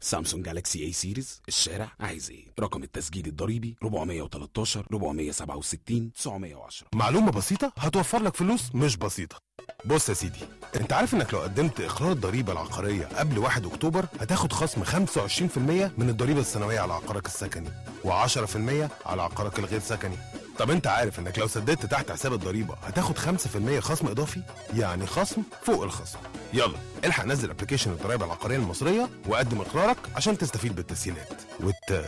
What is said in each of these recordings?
سامسونج جالاكسي اي سيريز الشارع عايز ايه رقم التسجيل الضريبي 413 467 910 معلومة بسيطة هتوفر لك فلوس مش بسيطة بص يا سيدي انت عارف انك لو قدمت اقرار الضريبة العقارية قبل 1 اكتوبر هتاخد خصم 25% من الضريبة السنوية على عقارك السكني و10% على عقارك الغير سكني طب انت عارف انك لو سددت تحت حساب الضريبة هتاخد 5% خصم اضافي يعني خصم فوق الخصم يلا الحق نزل ابلكيشن الضريبة العقارية المصرية وقدم اقرارك عشان تستفيد بالتسهيلات والت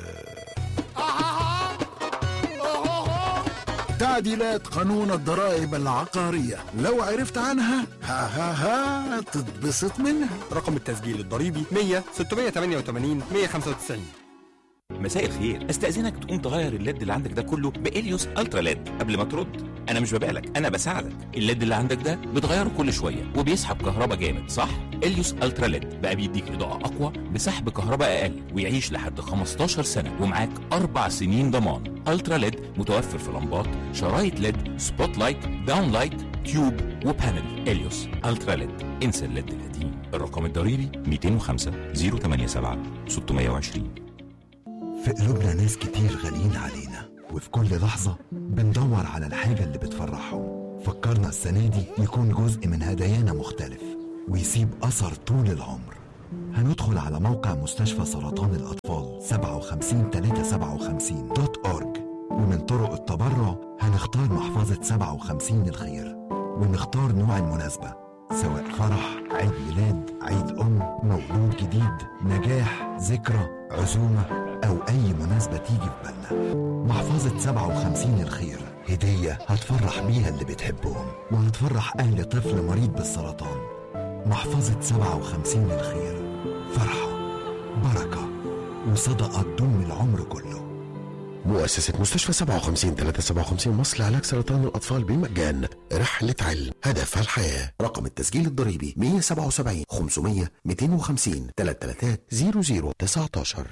تعديلات قانون الضرائب العقارية لو عرفت عنها ها ها ها تتبسط منها رقم التسجيل الضريبي 100 688 195 مساء الخير استاذنك تقوم تغير الليد اللي عندك ده كله باليوس الترا ليد قبل ما ترد انا مش ببالك انا بساعدك الليد اللي عندك ده بتغيره كل شويه وبيسحب كهرباء جامد صح اليوس الترا ليد بقى بيديك اضاءه اقوى بسحب كهرباء اقل ويعيش لحد 15 سنه ومعاك اربع سنين ضمان الترا ليد متوفر في لمبات شرايط ليد سبوت لايت داون لايت تيوب وبانل اليوس الترا ليد انسى الليد القديم الرقم الضريبي 205 087 620 في قلوبنا ناس كتير غاليين علينا وفي كل لحظة بندور على الحاجة اللي بتفرحهم فكرنا السنة دي يكون جزء من هدايانا مختلف ويسيب أثر طول العمر هندخل على موقع مستشفى سرطان الأطفال 57357 دوت أورج ومن طرق التبرع هنختار محفظة 57 الخير ونختار نوع المناسبة سواء فرح عيد ميلاد عيد أم مولود جديد نجاح ذكرى عزومة أو أي مناسبة تيجي في بالنا محفظة 57 الخير هدية هتفرح بيها اللي بتحبهم وهتفرح أهل طفل مريض بالسرطان محفظة 57 الخير فرحة بركة وصدقة تدوم العمر كله مؤسسة مستشفى 57 357 مصر لعلاج سرطان الأطفال بالمجان رحلة علم هدفها الحياة رقم التسجيل الضريبي 177 500 250 33 00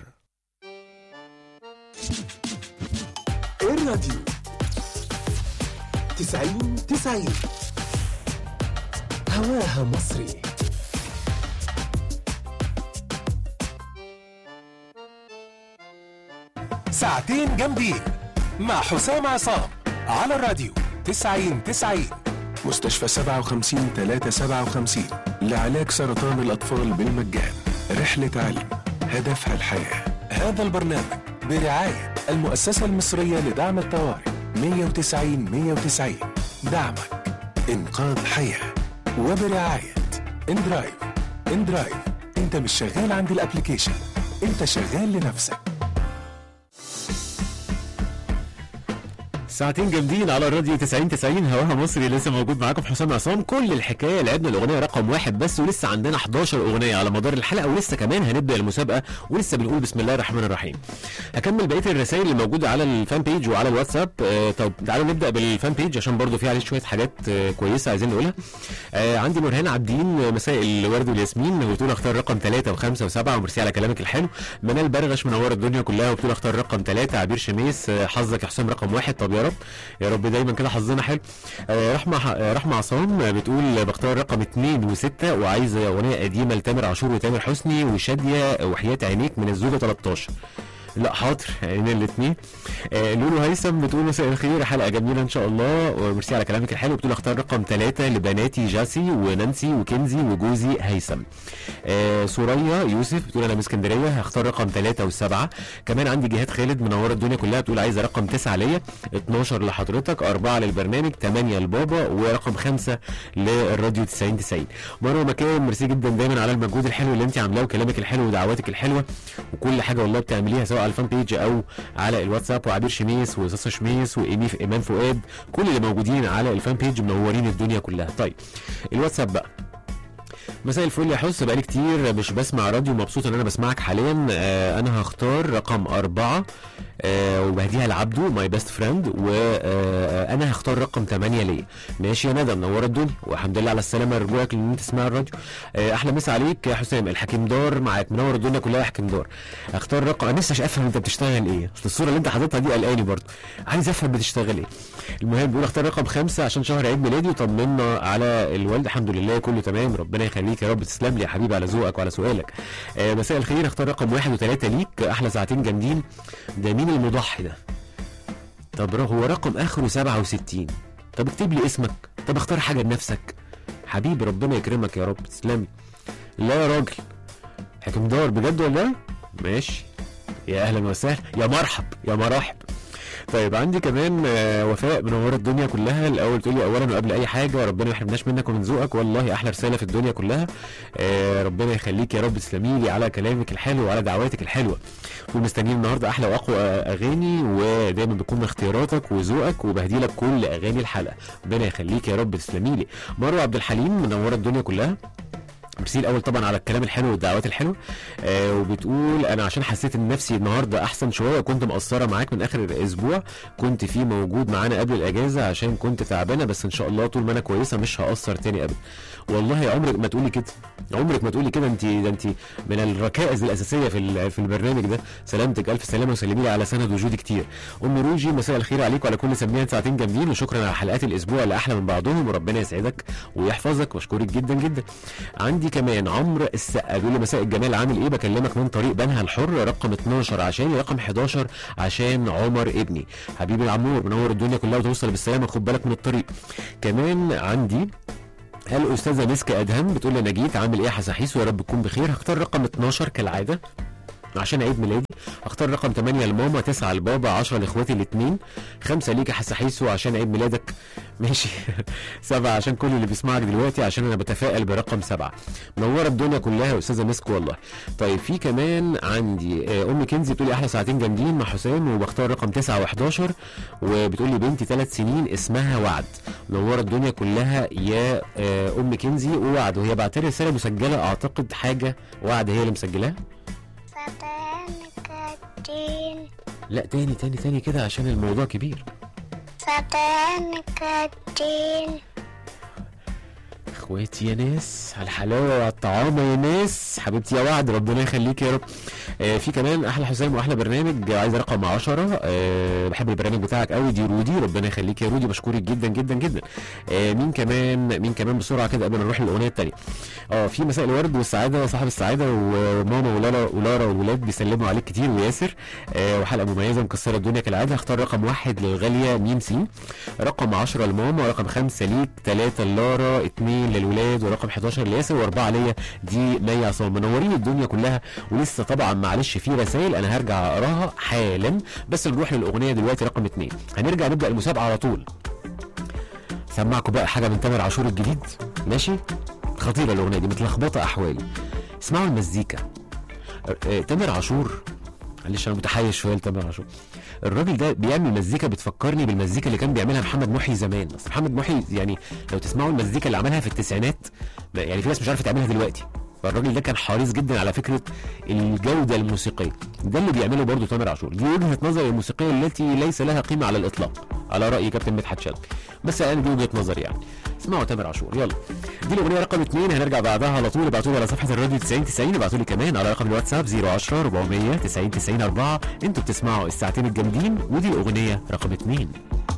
الراديو 90 90 هواها مصري ساعتين جامدين مع حسام عصام على الراديو 90 90 مستشفى 57 357 لعلاج سرطان الأطفال بالمجان رحلة علم هدفها الحياة هذا البرنامج برعاية المؤسسة المصرية لدعم الطوارئ 190 190 دعمك إنقاذ حياة وبرعاية اندرايف اندرايف انت مش شغال عند الابليكيشن انت شغال لنفسك ساعتين جامدين على الراديو 90 90 هواها مصري لسه موجود معاكم في حسام عصام كل الحكايه لعبنا الاغنيه رقم واحد بس ولسه عندنا 11 اغنيه على مدار الحلقه ولسه كمان هنبدا المسابقه ولسه بنقول بسم الله الرحمن الرحيم هكمل بقيه الرسائل اللي موجوده على الفان بيج وعلى الواتساب آه طب تعالوا نبدا بالفان بيج عشان برضو في عليه شويه حاجات آه كويسه عايزين نقولها آه عندي نورهان عابدين مساء الورد والياسمين وبتقول اختار رقم 3 و5 و7 وميرسي على كلامك الحلو منال برغش منوره الدنيا كلها وبتقول اختار رقم 3 عبير شميس آه حظك يا حسام رقم واحد طب يا رب يا رب دايما كده حظنا حلو آه رحمه آه رحمه عصام آه بتقول بختار رقم 2 و6 وعايزه اغنيه قديمه لتامر عاشور وتامر حسني وشاديه وحياه عينيك من الزوجه 13 لا حاضر عينين الاثنين آه لولو هيثم بتقول مساء الخير حلقه جميله ان شاء الله وميرسي على كلامك الحلو بتقول اختار رقم ثلاثة لبناتي جاسي ونانسي وكنزي وجوزي هيثم آه سوريا يوسف بتقول انا من اسكندريه هختار رقم ثلاثة والسبعة كمان عندي جهاد خالد منوره الدنيا كلها بتقول عايزه رقم تسعة ليا 12 لحضرتك أربعة للبرنامج 8 لبابا ورقم خمسة للراديو 90 90 مروه مكاوي ميرسي جدا دايما على المجهود الحلو اللي انت عاملاه وكلامك الحلو ودعواتك الحلوه وكل حاجه والله بتعمليها سواء على الفان بيج او على الواتساب وعبير شميس وصاصه شميس وايمي ايمان فؤاد كل اللي موجودين على الفان بيج منورين الدنيا كلها طيب الواتساب بقى مساء الفل يا حس بقالي كتير مش بسمع راديو مبسوط ان انا بسمعك حاليا آه انا هختار رقم أربعة آه وبهديها لعبده ماي بيست فريند وانا هختار رقم 8 ليا ماشي يا ندى منوره الدنيا والحمد لله على السلامه رجوعك ان انت تسمع الراديو آه احلى مسا عليك يا حسام الحكيم دار معاك منور الدنيا كلها يا حكيم دار اختار رقم انا لسه مش افهم انت بتشتغل ايه اصل الصوره اللي انت حاططها دي قلقاني برضه عايز افهم بتشتغل ايه المهم بيقول اختار رقم خمسة عشان شهر عيد ميلادي وطمنا على الوالد الحمد لله كله تمام ربنا يخليك يخليك يا رب تسلم لي يا حبيبي على ذوقك وعلى سؤالك آه مساء الخير اختار رقم واحد وثلاثة ليك احلى ساعتين جامدين ده مين المضحي ده طب هو رقم اخره 67 طب اكتب لي اسمك طب اختار حاجه لنفسك حبيبي ربنا يكرمك يا رب تسلمي لا يا راجل حكم دار بجد ولا ماشي يا اهلا وسهلا يا مرحب يا مراحب طيب عندي كمان آه، وفاء منوره الدنيا كلها الاول تقول لي اولا وقبل اي حاجه ربنا ما يحرمناش منك ومن ذوقك والله احلى رساله في الدنيا كلها آه، ربنا يخليك يا رب تسلمي لي على كلامك الحلو وعلى دعواتك الحلوه ومستنيين النهارده احلى واقوى اغاني ودايما بيكون من اختياراتك وذوقك وبهدي لك كل اغاني الحلقه ربنا يخليك يا رب تسلمي لي مروه عبد الحليم منوره الدنيا كلها ميرسي الاول طبعا على الكلام الحلو والدعوات الحلوه آه وبتقول انا عشان حسيت ان نفسي النهارده احسن شويه كنت مقصره معاك من اخر الاسبوع كنت فيه موجود معانا قبل الاجازه عشان كنت تعبانه بس ان شاء الله طول ما انا كويسه مش هقصر تاني ابدا والله يا عمرك ما تقولي كده عمرك ما تقولي كده انت ده انت من الركائز الاساسيه في ال- في البرنامج ده سلامتك الف سلامه وسلمي لي على سند وجودي كتير ام روجي مساء الخير عليك وعلى كل سميان ساعتين جامدين وشكرا على حلقات الاسبوع اللي احلى من بعضهم وربنا يسعدك ويحفظك واشكرك جدا جدا عندي كمان عمرو السقا بيقول لي مساء الجمال عامل ايه بكلمك من طريق بنها الحر رقم 12 عشان رقم 11 عشان عمر ابني حبيبي العمور منور الدنيا كلها وتوصل بالسلامه خد بالك من الطريق كمان عندي الاستاذه مسكه ادهم بتقول لي انا جيت عامل ايه يا حساحيس ويا رب تكون بخير هختار رقم 12 كالعاده عشان عيد ميلادي اختار رقم 8 لماما 9 لبابا 10 لاخواتي الاثنين خمسة ليك يا حساحيسو عشان عيد ميلادك ماشي سبعة عشان كل اللي بيسمعك دلوقتي عشان انا بتفائل برقم سبعة منوره الدنيا كلها يا استاذه مسك والله طيب في كمان عندي آه، ام كنزي بتقول لي احلى ساعتين جامدين مع حسام وبختار رقم 9 و11 وبتقول لي بنتي ثلاث سنين اسمها وعد منوره الدنيا كلها يا آه، ام كنزي ووعد وهي بعت لي رساله مسجله اعتقد حاجه وعد هي اللي مسجلاها فتنكتين لا تاني تاني تاني كده عشان الموضوع كبير فتنكتين اخواتي يا ناس على الحلاوه وعلى الطعامه يا ناس حبيبتي يا وعد ربنا يخليك يا رب آه في كمان احلى حسام واحلى برنامج عايز رقم 10 آه بحب البرنامج بتاعك قوي دي رودي ربنا يخليك يا رودي بشكرك جدا جدا جدا آه مين كمان مين كمان بسرعه كده قبل ما نروح للاغنيه الثانيه اه في مساء الورد والسعاده صاحب السعاده وماما ولارا ولارا والولاد بيسلموا عليك كتير وياسر آه وحلقه مميزه مكسره الدنيا كالعاده هختار رقم واحد للغاليه ميم سين رقم 10 لماما رقم خمسة ليك ثلاثة لارا اثنين للولاد ورقم 11 لياسر واربعة ليا دي مي عصام منورين الدنيا كلها ولسه طبعا معلش في رسائل انا هرجع اقراها حالا بس نروح للاغنيه دلوقتي رقم اثنين هنرجع نبدا المسابقه على طول سمعكم بقى حاجه من تامر عاشور الجديد ماشي خطيره الاغنيه دي متلخبطه احوالي اسمعوا المزيكا آه، تامر عاشور معلش انا متحيز شويه لتامر عاشور الراجل ده بيعمل مزيكا بتفكرني بالمزيكا اللي كان بيعملها محمد محي زمان بس محمد محي يعني لو تسمعوا المزيكا اللي عملها في التسعينات يعني في ناس مش عارفه تعملها دلوقتي فالراجل ده كان حريص جدا على فكره الجوده الموسيقيه ده اللي بيعمله برضه تامر عاشور دي وجهه نظري الموسيقيه التي ليس لها قيمه على الاطلاق على راي كابتن مدحت شلبي بس انا دي وجهه نظري يعني اسمعوا تامر عاشور يلا دي الاغنيه رقم اثنين هنرجع بعدها على طول ابعتوا لي على صفحه الراديو 90 90 ابعتوا لي كمان على رقم الواتساب 010 400 90 90 4 انتوا بتسمعوا الساعتين الجامدين ودي الاغنيه رقم اثنين